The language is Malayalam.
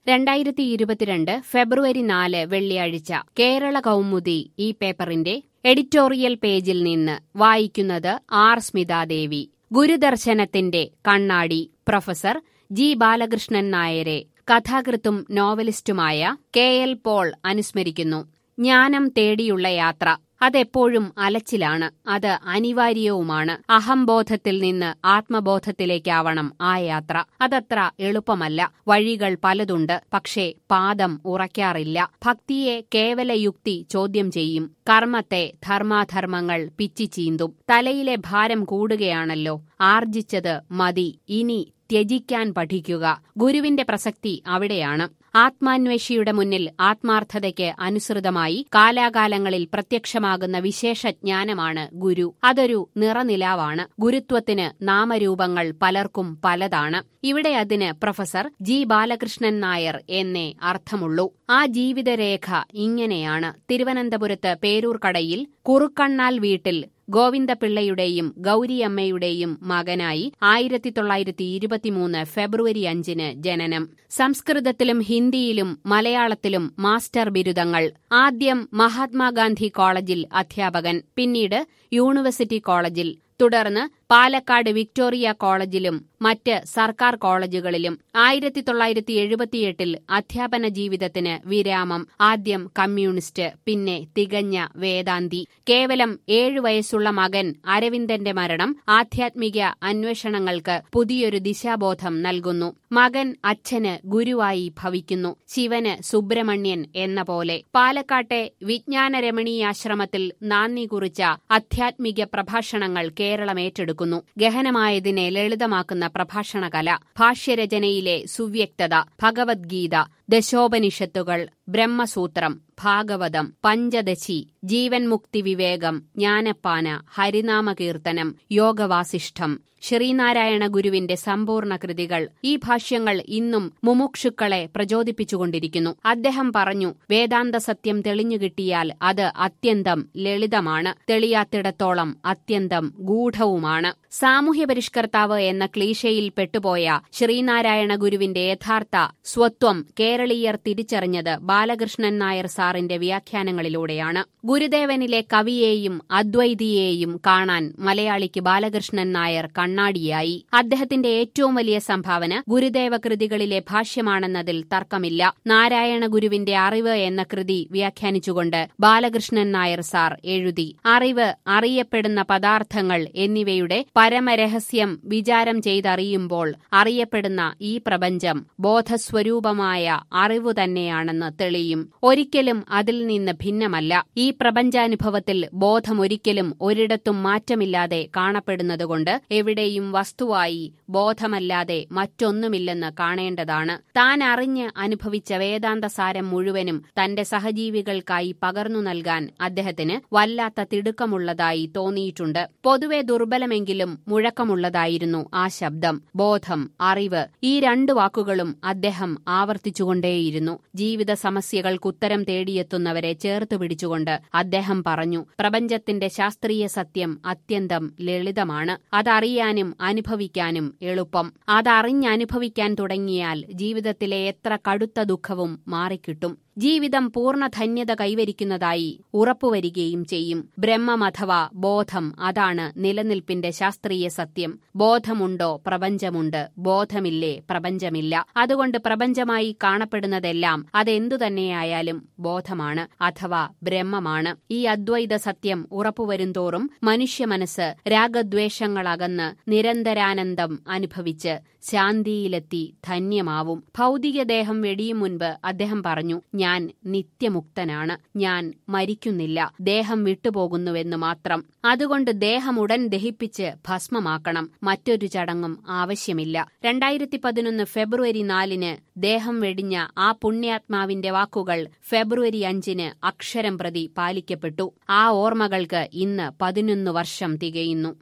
രണ്ടായിരത്തി ഇരുപത്തിരണ്ട് ഫെബ്രുവരി നാല് വെള്ളിയാഴ്ച കേരള കൗമുദി ഈ പേപ്പറിന്റെ എഡിറ്റോറിയൽ പേജിൽ നിന്ന് വായിക്കുന്നത് ആർ സ്മിതാദേവി ഗുരുദർശനത്തിന്റെ കണ്ണാടി പ്രൊഫസർ ജി ബാലകൃഷ്ണൻ നായരെ കഥാകൃത്തും നോവലിസ്റ്റുമായ കെ എൽ പോൾ അനുസ്മരിക്കുന്നു ജ്ഞാനം തേടിയുള്ള യാത്ര അതെപ്പോഴും അലച്ചിലാണ് അത് അനിവാര്യവുമാണ് അഹംബോധത്തിൽ നിന്ന് ആത്മബോധത്തിലേക്കാവണം ആ യാത്ര അതത്ര എളുപ്പമല്ല വഴികൾ പലതുണ്ട് പക്ഷേ പാദം ഉറയ്ക്കാറില്ല ഭക്തിയെ കേവല യുക്തി ചോദ്യം ചെയ്യും കർമ്മത്തെ ധർമാധർമ്മങ്ങൾ പിച്ചിച്ചീന്തും തലയിലെ ഭാരം കൂടുകയാണല്ലോ ആർജിച്ചത് മതി ഇനി ത്യജിക്കാൻ പഠിക്കുക ഗുരുവിന്റെ പ്രസക്തി അവിടെയാണ് ആത്മാന്വേഷിയുടെ മുന്നിൽ ആത്മാർത്ഥതയ്ക്ക് അനുസൃതമായി കാലാകാലങ്ങളിൽ പ്രത്യക്ഷമാകുന്ന വിശേഷ ജ്ഞാനമാണ് ഗുരു അതൊരു നിറനിലാവാണ് ഗുരുത്വത്തിന് നാമരൂപങ്ങൾ പലർക്കും പലതാണ് ഇവിടെ അതിന് പ്രൊഫസർ ജി ബാലകൃഷ്ണൻ നായർ എന്നേ അർത്ഥമുള്ളൂ ആ ജീവിതരേഖ ഇങ്ങനെയാണ് തിരുവനന്തപുരത്ത് പേരൂർക്കടയിൽ കുറുക്കണ്ണാൽ വീട്ടിൽ ഗോവിന്ദപിള്ളയുടെയും ഗൌരിയമ്മയുടെയും മകനായി ആയിരത്തി തൊള്ളായിരത്തി ഇരുപത്തിമൂന്ന് ഫെബ്രുവരി അഞ്ചിന് ജനനം സംസ്കൃതത്തിലും ഹിന്ദിയിലും മലയാളത്തിലും മാസ്റ്റർ ബിരുദങ്ങൾ ആദ്യം മഹാത്മാഗാന്ധി കോളേജിൽ അധ്യാപകൻ പിന്നീട് യൂണിവേഴ്സിറ്റി കോളേജിൽ തുടർന്ന് പാലക്കാട് വിക്ടോറിയ കോളേജിലും മറ്റ് സർക്കാർ കോളേജുകളിലും ആയിരത്തി തൊള്ളായിരത്തി എഴുപത്തിയെട്ടിൽ അധ്യാപന ജീവിതത്തിന് വിരാമം ആദ്യം കമ്മ്യൂണിസ്റ്റ് പിന്നെ തികഞ്ഞ വേദാന്തി കേവലം ഏഴു വയസ്സുള്ള മകൻ അരവിന്ദന്റെ മരണം ആധ്യാത്മിക അന്വേഷണങ്ങൾക്ക് പുതിയൊരു ദിശാബോധം നൽകുന്നു മകൻ അച്ഛന് ഗുരുവായി ഭവിക്കുന്നു ശിവന് സുബ്രഹ്മണ്യൻ എന്ന പോലെ പാലക്കാട്ടെ വിജ്ഞാനരമണീയാശ്രമത്തിൽ നാന്ദി കുറിച്ച ആധ്യാത്മിക പ്രഭാഷണങ്ങൾ കേരളം ഏറ്റെടുക്കുന്നു ഗഹനമായതിനെ ലളിതമാക്കുന്ന പ്രഭാഷണകല ഭാഷ്യരചനയിലെ സുവ്യക്തത ഭഗവത്ഗീത ദശോപനിഷത്തുകൾ ബ്രഹ്മസൂത്രം ഭാഗവതം പഞ്ചദശി ജീവൻ മുക്തി വിവേകം ജ്ഞാനപ്പാന ഹരിനാമകീർത്തനം യോഗവാസിഷ്ഠം ശ്രീനാരായണ ഗുരുവിന്റെ സമ്പൂർണ്ണ കൃതികൾ ഈ ഭാഷ്യങ്ങൾ ഇന്നും മുമുക്ഷുക്കളെ പ്രചോദിപ്പിച്ചുകൊണ്ടിരിക്കുന്നു അദ്ദേഹം പറഞ്ഞു വേദാന്ത സത്യം തെളിഞ്ഞു കിട്ടിയാൽ അത് അത്യന്തം ലളിതമാണ് തെളിയാത്തിടത്തോളം അത്യന്തം ഗൂഢവുമാണ് സാമൂഹ്യ പരിഷ്കർത്താവ് എന്ന ക്ലീശയിൽ പെട്ടുപോയ ശ്രീനാരായണ ഗുരുവിന്റെ യഥാർത്ഥ സ്വത്വം കേരളീയർ തിരിച്ചറിഞ്ഞത് ബാലകൃഷ്ണൻ നായർ സാറിന്റെ വ്യാഖ്യാനങ്ങളിലൂടെയാണ് ഗുരുദേവനിലെ കവിയെയും അദ്വൈതിയെയും കാണാൻ മലയാളിക്ക് ബാലകൃഷ്ണൻ നായർ കണ്ണാടിയായി അദ്ദേഹത്തിന്റെ ഏറ്റവും വലിയ സംഭാവന ഗുരുദേവ കൃതികളിലെ ഭാഷ്യമാണെന്നതിൽ തർക്കമില്ല നാരായണ ഗുരുവിന്റെ അറിവ് എന്ന കൃതി വ്യാഖ്യാനിച്ചുകൊണ്ട് ബാലകൃഷ്ണൻ നായർ സാർ എഴുതി അറിവ് അറിയപ്പെടുന്ന പദാർത്ഥങ്ങൾ എന്നിവയുടെ പരമരഹസ്യം വിചാരം ചെയ്തറിയുമ്പോൾ അറിയപ്പെടുന്ന ഈ പ്രപഞ്ചം ബോധസ്വരൂപമായ അറിവ് തന്നെയാണെന്ന് തെളിയും ഒരിക്കലും അതിൽ നിന്ന് ഭിന്നമല്ല ഈ പ്രപഞ്ചാനുഭവത്തിൽ ബോധമൊരിക്കലും ഒരിടത്തും മാറ്റമില്ലാതെ കാണപ്പെടുന്നതുകൊണ്ട് എവിടെയും വസ്തുവായി ബോധമല്ലാതെ മറ്റൊന്നുമില്ലെന്ന് കാണേണ്ടതാണ് താൻ അറിഞ്ഞ് അനുഭവിച്ച വേദാന്ത സാരം മുഴുവനും തന്റെ സഹജീവികൾക്കായി പകർന്നു നൽകാൻ അദ്ദേഹത്തിന് വല്ലാത്ത തിടുക്കമുള്ളതായി തോന്നിയിട്ടുണ്ട് പൊതുവെ ദുർബലമെങ്കിലും മുഴക്കമുള്ളതായിരുന്നു ആ ശബ്ദം ബോധം അറിവ് ഈ രണ്ടു വാക്കുകളും അദ്ദേഹം ആവർത്തിച്ചുകൊണ്ടേയിരുന്നു ജീവിത സമസ്യകൾക്കുത്തരം തേടിയെത്തുന്നവരെ ചേർത്ത് പിടിച്ചുകൊണ്ട് അദ്ദേഹം പറഞ്ഞു പ്രപഞ്ചത്തിന്റെ ശാസ്ത്രീയ സത്യം അത്യന്തം ലളിതമാണ് അതറിയാനും അനുഭവിക്കാനും എളുപ്പം അതറിഞ്ഞനുഭവിക്കാൻ തുടങ്ങിയാൽ ജീവിതത്തിലെ എത്ര കടുത്ത ദുഃഖവും മാറിക്കിട്ടും ജീവിതം പൂർണ്ണ ധന്യത കൈവരിക്കുന്നതായി ഉറപ്പുവരികയും ചെയ്യും ബ്രഹ്മം അഥവാ ബോധം അതാണ് നിലനിൽപ്പിന്റെ ശാസ്ത്രീയ സത്യം ബോധമുണ്ടോ പ്രപഞ്ചമുണ്ട് ബോധമില്ലേ പ്രപഞ്ചമില്ല അതുകൊണ്ട് പ്രപഞ്ചമായി കാണപ്പെടുന്നതെല്ലാം അതെന്തു തന്നെയായാലും ബോധമാണ് അഥവാ ബ്രഹ്മമാണ് ഈ അദ്വൈത സത്യം ഉറപ്പുവരുംതോറും മനുഷ്യ മനസ്സ് രാഗദ്വേഷങ്ങളകന്ന് നിരന്തരാനന്ദം അനുഭവിച്ച് ശാന്തിയിലെത്തി ധന്യമാവും ഭൗതികദേഹം വെടിയും മുൻപ് അദ്ദേഹം പറഞ്ഞു ഞാൻ നിത്യമുക്തനാണ് ഞാൻ മരിക്കുന്നില്ല ദേഹം വിട്ടുപോകുന്നുവെന്ന് മാത്രം അതുകൊണ്ട് ദേഹം ഉടൻ ദഹിപ്പിച്ച് ഭസ്മമാക്കണം മറ്റൊരു ചടങ്ങും ആവശ്യമില്ല രണ്ടായിരത്തി പതിനൊന്ന് ഫെബ്രുവരി നാലിന് ദേഹം വെടിഞ്ഞ ആ പുണ്യാത്മാവിന്റെ വാക്കുകൾ ഫെബ്രുവരി അഞ്ചിന് അക്ഷരം പ്രതി പാലിക്കപ്പെട്ടു ആ ഓർമ്മകൾക്ക് ഇന്ന് പതിനൊന്ന് വർഷം തികയുന്നു